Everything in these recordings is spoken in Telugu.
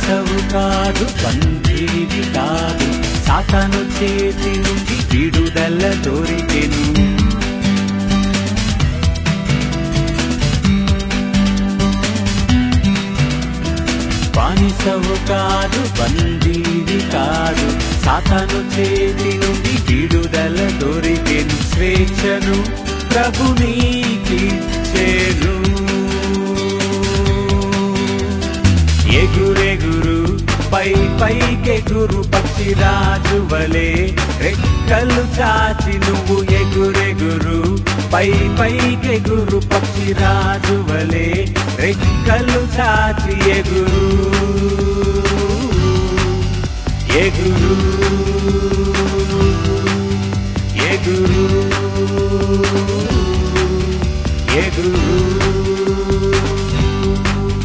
బానిసవు కాదు బందీవి కాదు సాతాను చేతి నుండి విడుదల దొరికెను బానిసవు కాదు బందీవి కాదు సాతాను చేతి నుండి విడుదల దొరికెను స్వేచ్ఛను ప్రభు నీకిచ్చేను ఎగురెగురు పై పైకెగురు పక్షిరాజు వలె రెక్కలు చాచి నువ్వు ఎగురెగురు పై పైకెగురు పక్షిరాజు వలె రెక్కలు చాచి ఎగురు ఎగురు ఎగురు ఎగురు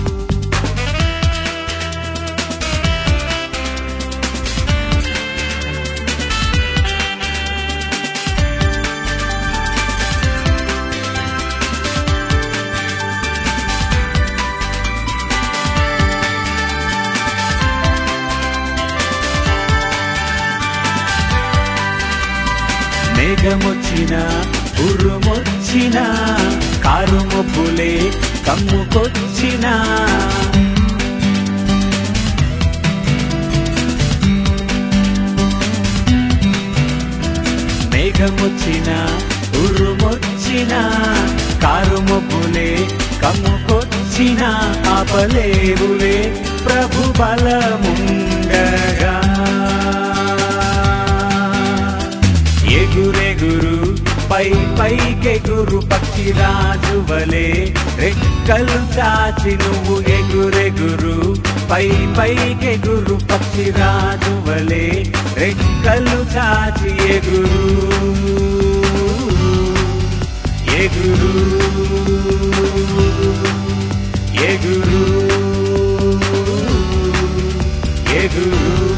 మేఘమొచ్చిన ఉరుమొచ్చిన కారు మబ్బులే కమ్ముకొచ్చిన మేఘమొచ్చిన ఉరుమొచ్చిన కారు మబ్బులే కమ్ముకొచ్చిన ఆపలేవులే ప్రభు బలముండగా ఎగురెగురు పై పైకెగురు పక్షిరాజు వలె రెక్కలు చాచి నువ్వు ఎగురెగురు పై పైకెగురు పక్షిరాజు వలె రెక్కలు చాచి ఎగురు ఎగురు ఎగురు ఎగురు